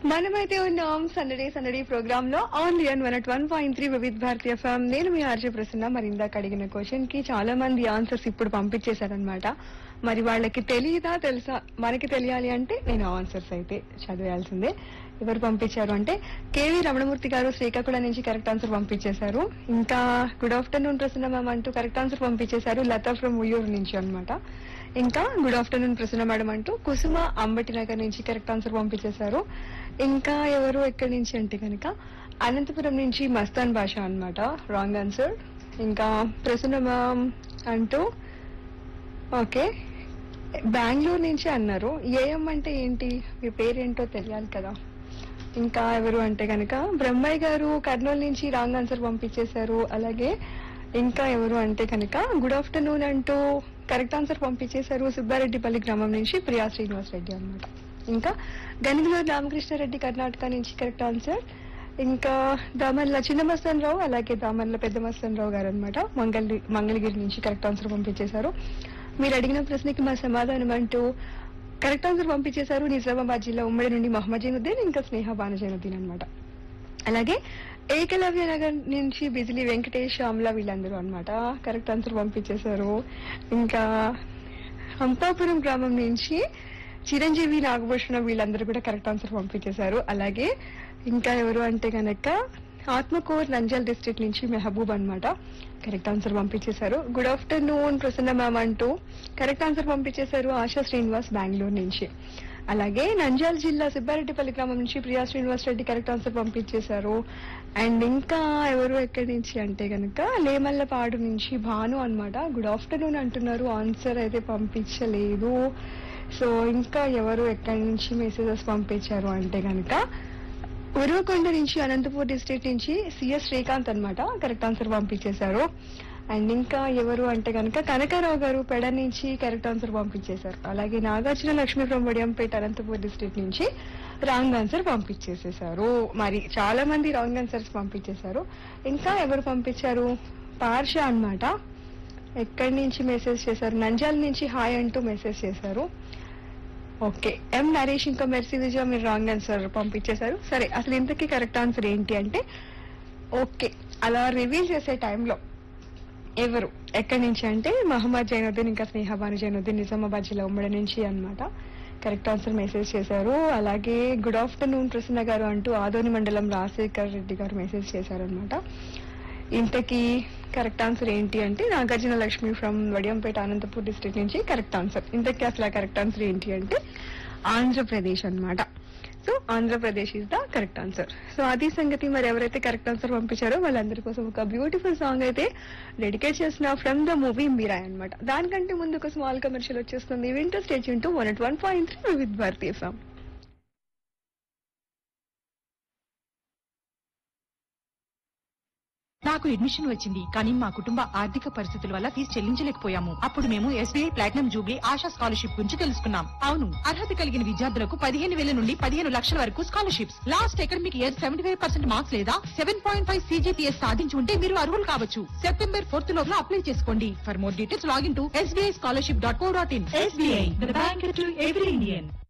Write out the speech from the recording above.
మనమైతే ఉన్నాం సందడి సందడి ప్రోగ్రామ్ లో only on one one point three Vividh Bharati FM నేను మీ ఆర్జే ప్రసన్న మరి ఇందాక అడిగిన క్వశ్చన్ కి చాలా మంది ఆన్సర్స్ ఇప్పుడు పంపించేశారనమాట మరి వాళ్ళకి తెలియదా తెలుసా మనకి తెలియాలి అంటే నేను ఆన్సర్స్ అయితే చదివేయాల్సిందే ఎవరు పంపించారు అంటే కేవీ రమణమూర్తి గారు శ్రీకాకుళం నుంచి కరెక్ట్ ఆన్సర్ పంపించేశారు ఇంకా గుడ్ ఆఫ్టర్నూన్ ప్రసన్న మ్యామ్ అంటూ కరెక్ట్ ఆన్సర్ పంపించేశారు లతా ఫ్రమ్ ఉయ్యూరు నుంచి అన్నమాట ఇంకా గుడ్ ఆఫ్టర్నూన్ ప్రసన్న మేడం అంటూ కుసుమ అంబటి నగర్ నుంచి కరెక్ట్ ఆన్సర్ పంపించేశారు ఇంకా ఎవరు ఎక్కడి నుంచి అంటే కనుక అనంతపురం నుంచి మస్తాన్ భాష అన్నమాట రాంగ్ ఆన్సర్ ఇంకా ప్రసన్న మ్యామ్ అంటూ ఓకే బెంగళూరు నుంచి అన్నారు ఏఎం అంటే ఏంటి మీ పేరేంటో తెలియాలి కదా ఇంకా ఎవరు అంటే కనుక బ్రహ్మయ్య గారు కర్నూలు నుంచి రాంగ్ ఆన్సర్ పంపించేశారు అలాగే ఇంకా ఎవరు అంటే కనుక గుడ్ ఆఫ్టర్నూన్ అంటూ కరెక్ట్ ఆన్సర్ పంపించేశారు సుబ్బారెడ్డిపల్లి గ్రామం నుంచి ప్రియా శ్రీనివాస్ రెడ్డి అన్నమాట ఇంకా గనిగిలూరు రామకృష్ణారెడ్డి కర్ణాటక నుంచి కరెక్ట్ ఆన్సర్ ఇంకా దామర్ల చిన్న మస్తన్ రావు అలాగే దామర్ల పెద్ద మస్తన్ రావు గారు అనమాట మంగళ మంగళగిరి నుంచి కరెక్ట్ ఆన్సర్ పంపించేశారు మీరు అడిగిన ప్రశ్నకి మా సమాధానం అంటూ కరెక్ట్ ఆన్సర్ పంపించేశారు నిజామాబాద్ జిల్లా ఉమ్మడి నుండి మహమ్మద్ జైనుద్దీన్ ఇంకా స్నేహ బానజైనుద్దీన్ అనమాట అలాగే ఏకలవ్య నగర్ నుంచి బిజిలీ వెంకటేష్ అమల వీళ్ళందరూ అన్నమాట కరెక్ట్ ఆన్సర్ పంపించేశారు ఇంకా హంపాపురం గ్రామం నుంచి చిరంజీవి నాగభూషణ వీళ్ళందరూ కూడా కరెక్ట్ ఆన్సర్ పంపించేశారు అలాగే ఇంకా ఎవరు అంటే గనక ఆత్మకూర్ నంజల్ డిస్ట్రిక్ట్ నుంచి మెహబూబ్ అన్నమాట కరెక్ట్ ఆన్సర్ పంపించేశారు గుడ్ ఆఫ్టర్నూన్ ప్రసన్న మ్యామ్ అంటూ కరెక్ట్ ఆన్సర్ పంపించేశారు ఆశా శ్రీనివాస్ బెంగళూరు నుంచి అలాగే నంద్యాల జిల్లా సిబ్బారెడ్డిపల్లి గ్రామం నుంచి ప్రియా శ్రీనివాస్ రెడ్డి కరెక్ట్ ఆన్సర్ పంపించేశారు అండ్ ఇంకా ఎవరు ఎక్కడి నుంచి అంటే గనక లేమల్లపాడు నుంచి భాను అన్నమాట గుడ్ ఆఫ్టర్నూన్ అంటున్నారు ఆన్సర్ అయితే పంపించలేదు సో ఇంకా ఎవరు ఎక్కడి నుంచి మెసేజెస్ పంపించారు అంటే గనక ఉరవకొండ నుంచి అనంతపూర్ డిస్ట్రిక్ట్ నుంచి సిఎస్ శ్రీకాంత్ అన్నమాట కరెక్ట్ ఆన్సర్ పంపించేశారు అండ్ ఇంకా ఎవరు అంటే కనుక కనకారావు గారు పెడ నుంచి కరెక్ట్ ఆన్సర్ పంపించేశారు అలాగే నాగార్జున లక్ష్మీ ఫ్రమ్ వడియంపేట అనంతపూర్ డిస్ట్రిక్ట్ నుంచి రాంగ్ ఆన్సర్ పంపించేసేశారు మరి చాలా మంది రాంగ్ ఆన్సర్స్ పంపించేశారు ఇంకా ఎవరు పంపించారు పార్ష అన్నమాట ఎక్కడి నుంచి మెసేజ్ చేశారు నంజాల నుంచి హాయ్ అంటూ మెసేజ్ చేశారు ఓకే ఎం నరేష్ ఇంకా మెర్సీ విజయ మీరు రాంగ్ ఆన్సర్ పంపించేశారు సరే అసలు ఇంతకీ కరెక్ట్ ఆన్సర్ ఏంటి అంటే ఓకే అలా రివీల్ చేసే టైంలో ఎవరు ఎక్కడి నుంచి అంటే మహమ్మద్ జైనుద్దీన్ ఇంకా స్నేహబాను జైనుద్దీన్ నిజామాబాద్ జిల్లా ఉమ్మడి నుంచి అన్నమాట కరెక్ట్ ఆన్సర్ మెసేజ్ చేశారు అలాగే గుడ్ ఆఫ్టర్నూన్ ప్రసన్న గారు అంటూ ఆదోని మండలం రాజశేఖర్ రెడ్డి గారు మెసేజ్ చేశారనమాట ఇంతకీ కరెక్ట్ ఆన్సర్ ఏంటి అంటే నాగార్జున లక్ష్మి ఫ్రమ్ వడియంపేట అనంతపూర్ డిస్ట్రిక్ట్ నుంచి కరెక్ట్ ఆన్సర్ ఇంతకీ అసలు కరెక్ట్ ఆన్సర్ ఏంటి అంటే ఆంధ్రప్రదేశ్ అన్నమాట so Andhra Pradesh is the correct answer so అది సంగతి మరి ఎవరైతే కరెక్ట్ ఆన్సర్ పంపించారో వాళ్ళందరి కోసం ఒక బ్యూటిఫుల్ సాంగ్ అయితే డెడికేట్ చేసిన ఫ్రమ్ ద మూవీ మీరాయ్ అన్నమాట దానికంటే ముందు ఒక స్మాల్ కమర్షియల్ వచ్చేస్తుంది winter stage into one at one point three with Bharatiya song నాకు అడ్మిషన్ వచ్చింది కానీ మా కుటుంబ ఆర్థిక పరిస్థితుల వల్ల ఫీజు చెల్లించలేకపోయాము అప్పుడు మేము SBI platinum jubilee Asha scholarship గురించి తెలుసుకున్నాం అవును అర్హత కలిగిన విద్యార్థులకు పదిహేను వేల నుండి పదిహేను లక్షల వరకు scholarships last academic year seventy five percent marks లేదా సెవెన్ పాయింట్ ఫైవ్ సీజీపీఎస్ సాధించి ఉంటే మీరు అర్హులు కావచ్చు సెప్టెంబర్ ఫోర్త్ లోపల అప్లై చేసుకోండి for more details login to SBI scholarship dot co dot in SBI bank to every Indian